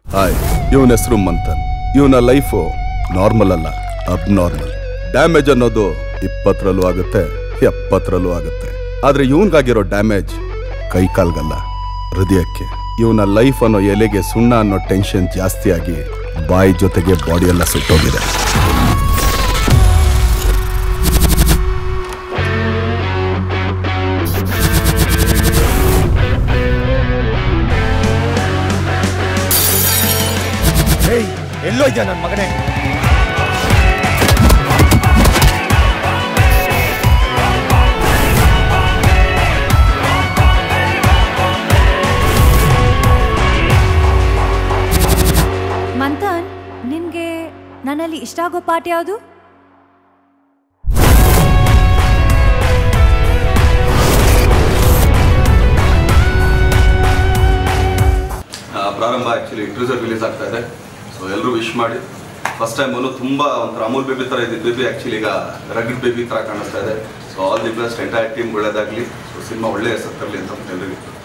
hi ಇವನ ಹೆಸರು ಮಂಥನ್ ಇವನ ಲೈಫು ನಾರ್ಮಲ್ ಅಲ್ಲ ಅಬ್ ನಾರ್ಮಲ್ ಡ್ಯಾಮೇಜ್ ಅನ್ನೋದು ಇಪ್ಪತ್ತರಲ್ಲೂ ಆಗುತ್ತೆ ಎಪ್ಪತ್ತರಲ್ಲೂ ಆಗುತ್ತೆ ಆದ್ರೆ ಇವನ್ಗಾಗಿರೋ ಡ್ಯಾಮೇಜ್ ಕೈ ಕಾಲ್ಗಲ್ಲ ಹೃದಯಕ್ಕೆ ಇವನ ಲೈಫ್ ಅನ್ನೋ ಎಲೆಗೆ ಸುಣ್ಣ ಅನ್ನೋ ಟೆನ್ಷನ್ ಜಾಸ್ತಿ ಆಗಿ ಬಾಯಿ ಜೊತೆಗೆ ಬಾಡಿ ಎಲ್ಲ ಸುಟ್ಟೋಗಿದೆ ಏಯ್ ಎಲ್ಲೋ ಇದ್ಯಾ ನನ್ನ ಮಗನೇ ಮಂಥನ್ ನಿನ್ಗೆ ನನ್ನಲ್ಲಿ ಇಷ್ಟ ಆಗೋ ಪಾಠ ಯಾವುದು ಆ, ಪ್ರಾರಂಭ ಆ್ಯಕ್ಚುಲಿ ಟ್ರೀಸರ್ ರಿಲೀಸ್ ಆಗ್ತಾ ಇದೆ ಸೊ ಎಲ್ಲರೂ ವಿಶ್ ಮಾಡಿ ಫಸ್ಟ್ ಟೈಮ್ ಅನ್ನು ತುಂಬ ಒಂಥರ ಅಮೂಲ್ ಬೇಬಿ ಥರ ಇದ್ದಿದ್ದು ಬೇಬಿ ಆ್ಯಕ್ಚುಲಿ ಈಗ ರಗಿಡ್ ಬೇಬಿ ಥರ ಕಾಣಿಸ್ತಾ ಇದೆ so all the best entire team ಒಳ್ಳೇದಾಗಲಿ ಸೊ ಸಿನಿಮಾ ಒಳ್ಳೆಯ ಹೆಸರು ತರಲಿ ಅಂತ ಎಲ್ಲರಿಗೂ